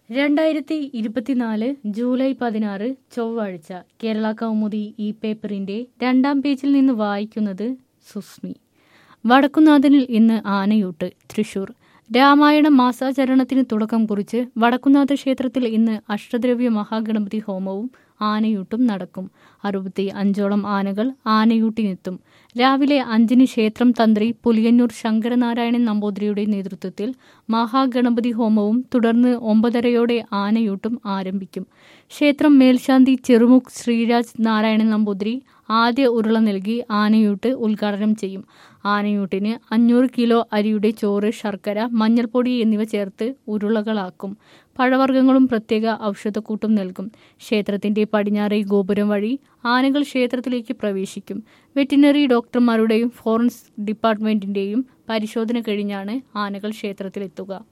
രണ്ടായിരത്തി ഇരുപത്തിനാല് ജൂലൈ പതിനാറ് ചൊവ്വാഴ്ച കേരള കൗമുദി ഈ പേപ്പറിന്റെ രണ്ടാം പേജിൽ നിന്ന് വായിക്കുന്നത് സുസ്മി വടക്കുന്നാഥനിൽ ഇന്ന് ആനയൂട്ട് തൃശൂർ രാമായണ മാസാചരണത്തിന് തുടക്കം കുറിച്ച് വടക്കുന്നാഥ ക്ഷേത്രത്തിൽ ഇന്ന് അഷ്ടദ്രവ്യ മഹാഗണപതി ഹോമവും ആനയൂട്ടും നടക്കും അറുപത്തി അഞ്ചോളം ആനകൾ ആനയൂട്ടിനെത്തും രാവിലെ അഞ്ചിന് ക്ഷേത്രം തന്ത്രി പുലിയന്നൂർ ശങ്കരനാരായണൻ നമ്പൂതിരിയുടെ നേതൃത്വത്തിൽ മഹാഗണപതി ഹോമവും തുടർന്ന് ഒമ്പതരയോടെ ആനയൂട്ടും ആരംഭിക്കും ക്ഷേത്രം മേൽശാന്തി ചെറുമുഖ് ശ്രീരാജ് നാരായണൻ നമ്പൂതിരി ആദ്യ ഉരുള നൽകി ആനയൂട്ട് ഉദ്ഘാടനം ചെയ്യും ആനയൂട്ടിന് അഞ്ഞൂറ് കിലോ അരിയുടെ ചോറ് ശർക്കര മഞ്ഞൾപ്പൊടി എന്നിവ ചേർത്ത് ഉരുളകളാക്കും പഴവർഗ്ഗങ്ങളും പ്രത്യേക ഔഷധക്കൂട്ടും നൽകും ക്ഷേത്രത്തിന്റെ പടിഞ്ഞാറേ ഗോപുരം വഴി ആനകൾ ക്ഷേത്രത്തിലേക്ക് പ്രവേശിക്കും വെറ്റിനറി ഡോക്ടർമാരുടെയും ഫോറൻസിക് ഡിപ്പാർട്ട്മെന്റിന്റെയും പരിശോധന കഴിഞ്ഞാണ് ആനകൾ ക്ഷേത്രത്തിലെത്തുക